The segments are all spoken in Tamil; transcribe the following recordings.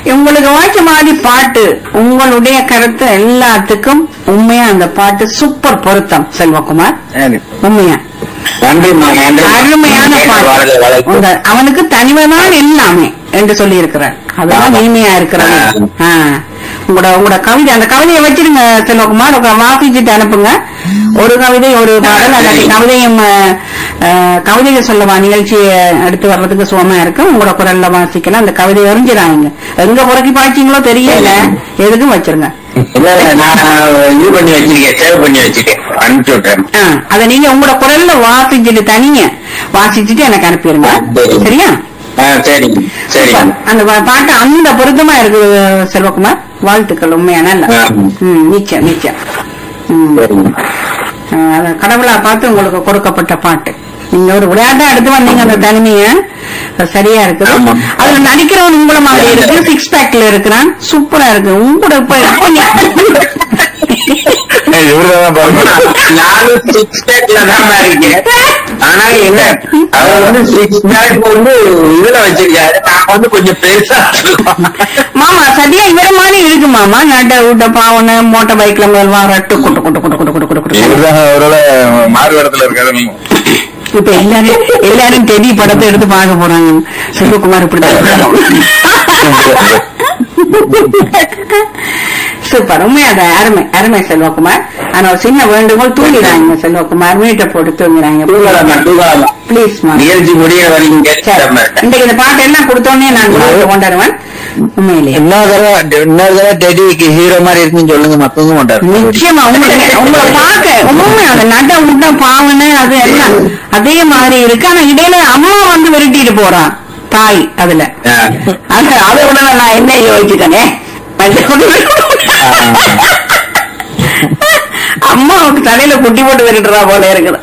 உங்களுக்கு வாய்ச்ச மாதிரி பாட்டு உங்களுடைய கருத்து எல்லாத்துக்கும் உண்மையா அந்த பாட்டு சூப்பர் பொருத்தம் செல்வகுமார் உண்மையா நன்றிம்மா நன்றி அருமையான வாழ்க பாட்டு வளர்த்து. உங்க அவனுக்கு தனிமைதான் எல்லாமே என்று சொல்லி இருக்கிறார் அதுதான் ஆமா. இனிமையா இருக்கிறது ஆ. உங்களோட உங்களோட கவிதை அந்த கவிதையை வச்சிருங்க செல்வகுமார் உங்க வாசிச்சுட்டு அனுப்புங்க ஒரு கவிதை ஒரு பாடல் அந்த கவிதையும் அஹ், அஹ், கவிதைகள் சொல்லவா நிகழ்ச்சியை எடுத்து வர்றதுக்கு சுகமா இருக்கும் உங்களோட குரல்ல வாசிக்கலாம் அந்த கவிதை எறிஞ்சிடாங்க எங்க புறக்கி பாய்ச்சிங்களோ தெரியல எதுக்கும் வச்சிருங்க இல்ல இல்ல, நான் இது பண்ணி வச்சிருக்கேன் சேவ் பண்ணி வச்சிருக்கேன் அனுப்பிச்சு விட்டுறேன் ஆ, அத நீங்க உங்களோட குரல்ல வாசிச்சுட்டு தனிங்க வாசிச்சுட்டு எனக்கு அனுப்பிடுங்க சரி. சரியா ஆ சரிங்க சரிங்க அந்த பா- பாட்டு அந்த பொருத்தமா இருக்கு செல்வகுமார் வாழ்த்துக்கள் உண்மையா நல்ல ஆ. ம் நிச்சயம் நிச்சயம் ம். சரிங்க ஆ, அது கடவுளா பார்த்து உங்களுக்கு கொடுக்கப்பட்ட பாட்டு நீங்க ஒரு விளையாட்டா எடுத்து வந்தீங்க அந்த தனிமைய அது சரியா இருக்குது ஆமா. அதுல நடிக்கிறவன் உங்கள மாதிரி இருக்கு சிக்ஸ் பேக்ல இருக்கிறான் சூப்பரா இருக்கு உங்களோட இப்ப இப்ப இவருதான் பாருங்க நானும் சிக்ஸ் பேக்ல தான் இருக்கேன் ஆனா என்ன அவர் வந்து சிக்ஸ் பேக் வந்து இதுல வச்சிருக்காரு நான் வந்து கொஞ்சம் பெருசா வச்சிருக்கோம். மாமா சரியா இவர மாதிரி இருக்கு மாமா நட்ட விட்ட பாவனை மோட்டார் பைக்ல முதல் ரட்டு குட்டு குட்டு குட்டு குட்டு குட்டு குட்டு குட்டு இவருதான் அவரோட மாறு இடத்துல இருக்காரு இப்ப எல்லாரும் எல்லாரும் டெடி படத்தை எடுத்து பார்க்க போறாங்க சிவகுமார் இப்படி சூப்பர் உண்மையாத அருமை அருமை செல்வகுமார் ஆனா ஒரு சின்ன வேண்டுகோள் தூங்கிடாங்க செல்வகுமார் மீட்டை போட்டு தூங்கிடாங்க தூங்கலாமா தூங்கலாமா ப்ளீஸ் மா நிகழ்ச்சி முடிய வரைக்கும் சரி கேட்காம இருக்கேன் இன்றைக்கு இந்த பாட்டு எல்லாம் கொடுத்தோன்னே நான் உங்களுக்கு கொண்டாடுவேன் உண்மையிலேயே இன்னொரு தடவை இன்னொரு தடவை டெடிக்கு ஹீரோ மாதிரி இருக்குன்னு சொல்லுங்க மத்தவங்க மாட்டாரு நிச்சயமா உங்களுக்கு உங்களை பார்க்க உண்மை அந்த நட விட்ட பாவனை அது எல்லாம் அதே மாதிரி இருக்கு ஆனா இடையில அம்மா வந்து விரட்டிட்டு போறான் தாய் அதுல ஆ. அது அதை விட நான் என்ன யோசிச்சுட்டேனே அம்மாவுக்கு தலையில குட்டி போட்டு விரட்டுறா போல இருக்குது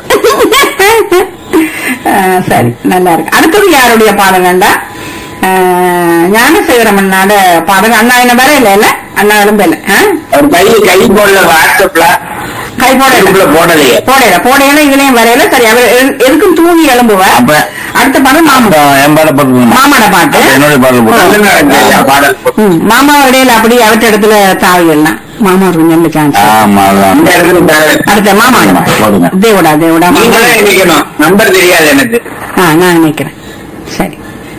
ஆ, சரி நல்லா இருக்கு அடுத்தது யாருடைய பாடல் வேண்டா ஞானசேகரமன் நாட பாடல் அண்ணா என்ன வேற இல்ல இல்ல அண்ணா எலும்பு ஆ ஒரு கை கை போடல வாட்ஸ்அப்ல கை இதுல போடல போடலையே போடையில போடையில இதுலயும் வரையில சரி அவர் எது- எதுக்கும் தூங்கி எழும்புவார் அப்ப அடுத்த பாடல் மாமா என் பாட போட்டு மாமாட பாட்டு என்னுடைய பாடல் போட்டு நல்ல நடக்கலையா பாடல் ம், மாமா இடையில அப்படி அவற்ற இடத்துல தாவி எல்லாம் மாமா ஒரு நல்ல சான்ஸ் ஆமா அதான் இந்த இடத்துல பாரு. அடுத்த மாமா போடுங்க. தேவடா தேவடா நீங்க மாமா தான் நினைக்கணும் நம்பர் தெரியாது எனக்கு ஆ நான் நினைக்கிறேன் சரி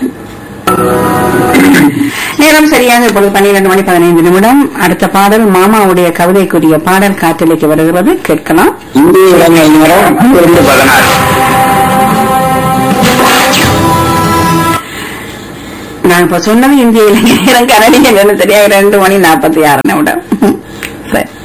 நேரம் சரியாக இப்பொழுது பன்னிரண்டு மணி பதினைந்து நிமிடம் அடுத்த பாடல் மாமாவுடைய கவிதைக்குரிய பாடல் காற்றிலைக்கு வருகிறது கேட்கலாம் இந்திய இளைஞர் நேரம் ரெண்டு பதினாறு நான் இப்ப சொன்னது இந்திய இளைஞர் நேரம் கனடியன் தெரியாது ரெண்டு மணி நாற்பத்தி ஆறு நிமிடம் சரி